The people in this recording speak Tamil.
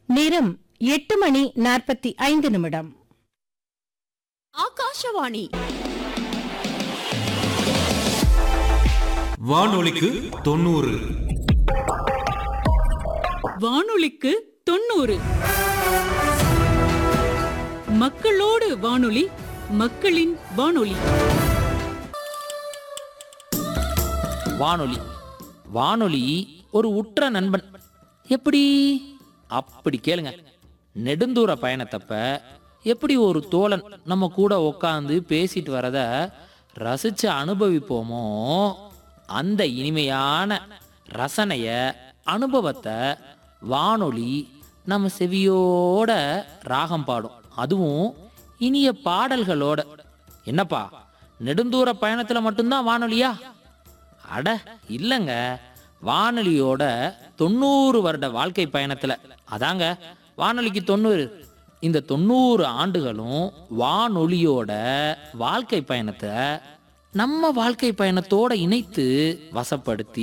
நேரம் எட்டு மணி நாற்பத்தி ஐந்து நிமிடம் ஆகாஷவாணி வானொலிக்கு தொண்ணூறு வானொலிக்கு தொண்ணூறு மக்களோடு வானொலி மக்களின் வானொலி வானொலி வானொலி ஒரு உற்ற நண்பன் எப்படி அப்படி கேளுங்க நெடுந்தூர பயணத்தப்ப எப்படி ஒரு தோழன் நம்ம கூட உக்காந்து பேசிட்டு வரத ரசிச்சு அனுபவிப்போமோ அந்த இனிமையான ரசனைய அனுபவத்தை வானொலி நம்ம செவியோட ராகம் பாடும் அதுவும் இனிய பாடல்களோட என்னப்பா நெடுந்தூர பயணத்துல மட்டும்தான் வானொலியா அட இல்லைங்க வானொலியோட தொண்ணூறு வருட வாழ்க்கை பயணத்துல அதாங்க வானொலிக்கு தொண்ணூறு இந்த தொண்ணூறு ஆண்டுகளும் வானொலியோட வாழ்க்கை பயணத்தை நம்ம வாழ்க்கை பயணத்தோட இணைத்து வசப்படுத்தி